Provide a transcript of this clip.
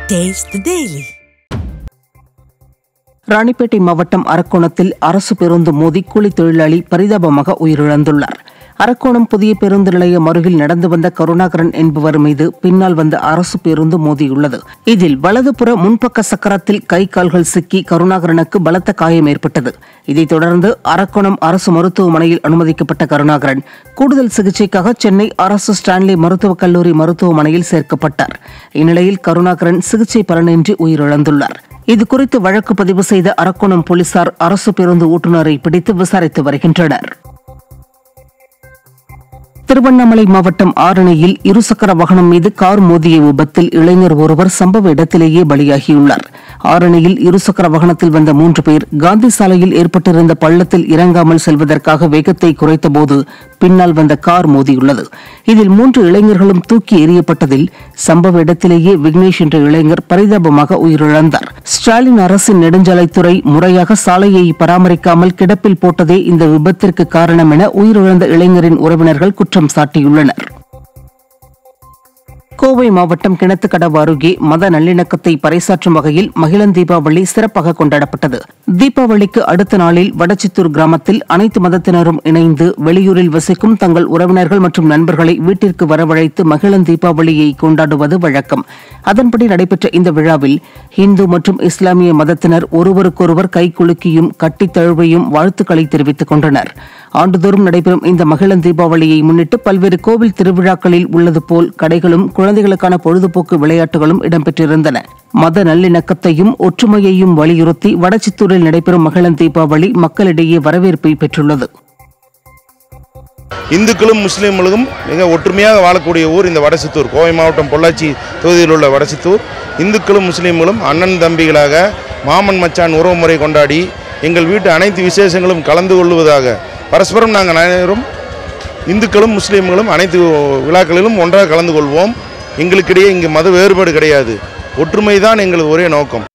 Taste the Daily. Ranipet மாவட்டம் அரக்கோணத்தில் அரசு பேருந்து மோதி கூலி தொழிலாளி பரிதாபமாக உயிரிழந்துள்ளார் அரக்கோணம் புதிய பேருந்து நிலையம் அருகில் நடந்து வந்த கருணாகரன் என்பவர் மீது பின்னால் வந்த அரசு பேருந்து மோதியுள்ளது இதில் வலதுபுற முன்பக்க சக்கரத்தில் கை கால்கள் சிக்கி கருணாகரனுக்கு பலத்த காயம் ஏற்பட்டது இதைத் தொடர்ந்து அரக்கோணம் அரசு மருத்துவமனையில் அனுமதிக்கப்பட்ட கருணாகரன் கூடுதல் சிகிச்சைக்காக சென்னை அரசு ஸ்டான்லி மருத்துவக் கல்லூரி மருத்துவமனையில் சேர்க்கப்பட்டார் இந்நிலையில் கருணாகரன் சிகிச்சை பலனின்றி உயிரிழந்துள்ளார் இதுகுறித்து வழக்கு பதிவு செய்த அரக்கோணம் போலீசார் அரசு பேருந்து ஓட்டுநரை பிடித்து விசாரித்து வருகின்றனர் திருவண்ணாமலை மாவட்டம் ஆரணியில் இருசக்கர வாகனம் மீது கார் மோதிய விபத்தில் இளைஞர் ஒருவர் சம்பவ இடத்திலேயே பலியாகியுள்ளார் ஆரணியில் இருசக்கர வாகனத்தில் வந்த மூன்று பேர் காந்தி சாலையில் ஏற்பட்டிருந்த பள்ளத்தில் இறங்காமல் செல்வதற்காக வேகத்தை குறைத்தபோது பின்னால் வந்த கார் மோதியுள்ளது இதில் மூன்று இளைஞர்களும் தூக்கி எறியப்பட்டதில் சம்பவ இடத்திலேயே விக்னேஷ் என்ற இளைஞர் பரிதாபமாக உயிரிழந்தார் ஸ்டாலின் அரசின் நெடுஞ்சாலைத்துறை முறையாக சாலையை பராமரிக்காமல் கிடப்பில் போட்டதே இந்த விபத்திற்கு காரணம் என உயிரிழந்த இளைஞரின் உறவினர்கள் குற்றம் சாட்டியுள்ளனர் கோவை மாவட்டம் கிணத்துக்கடவு அருகே மத நல்லிணக்கத்தை பறைசாற்றும் வகையில் மகிழன் தீபாவளி சிறப்பாக கொண்டாடப்பட்டது தீபாவளிக்கு அடுத்த நாளில் வடச்சித்தூர் கிராமத்தில் அனைத்து மதத்தினரும் இணைந்து வெளியூரில் வசிக்கும் தங்கள் உறவினர்கள் மற்றும் நண்பர்களை வீட்டிற்கு வரவழைத்து மகிழன் தீபாவளியை கொண்டாடுவது வழக்கம் அதன்படி நடைபெற்ற இந்த விழாவில் இந்து மற்றும் இஸ்லாமிய மதத்தினர் ஒருவருக்கொருவர் கைகுலுக்கியும் கட்டித் தழுவையும் வாழ்த்துக்களை தெரிவித்துக் கொண்டனர் ஆண்டுதோறும் நடைபெறும் இந்த மகிழன் தீபாவளியை முன்னிட்டு பல்வேறு கோவில் திருவிழாக்களில் உள்ளது போல் கடைகளும் குழந்தைகளுக்கான பொழுதுபோக்கு விளையாட்டுகளும் இடம்பெற்றிருந்தன மத நல்லிணக்கத்தையும் ஒற்றுமையையும் வலியுறுத்தி வடச்சித்தூரில் நடைபெறும் மகிழன் தீபாவளி மக்களிடையே வரவேற்பை பெற்றுள்ளது இந்துக்களும் முஸ்லீம்களும் மிக ஒற்றுமையாக வாழக்கூடிய ஊர் இந்த வடசித்தூர் கோவை மாவட்டம் பொள்ளாச்சி தொகுதியில் உள்ள வடசித்தூர் இந்துக்களும் முஸ்லீம்களும் அண்ணன் தம்பிகளாக மாமன் மச்சான் உறவுமுறை கொண்டாடி எங்கள் வீட்டு அனைத்து விசேஷங்களும் கலந்து கொள்வதாக பரஸ்பரம் நாங்கள் அனைவரும் இந்துக்களும் முஸ்லீம்களும் அனைத்து விழாக்களிலும் ஒன்றாக கலந்து கொள்வோம் எங்களுக்கிடையே இங்கு மத வேறுபாடு கிடையாது ஒற்றுமை தான் எங்களது ஒரே நோக்கம்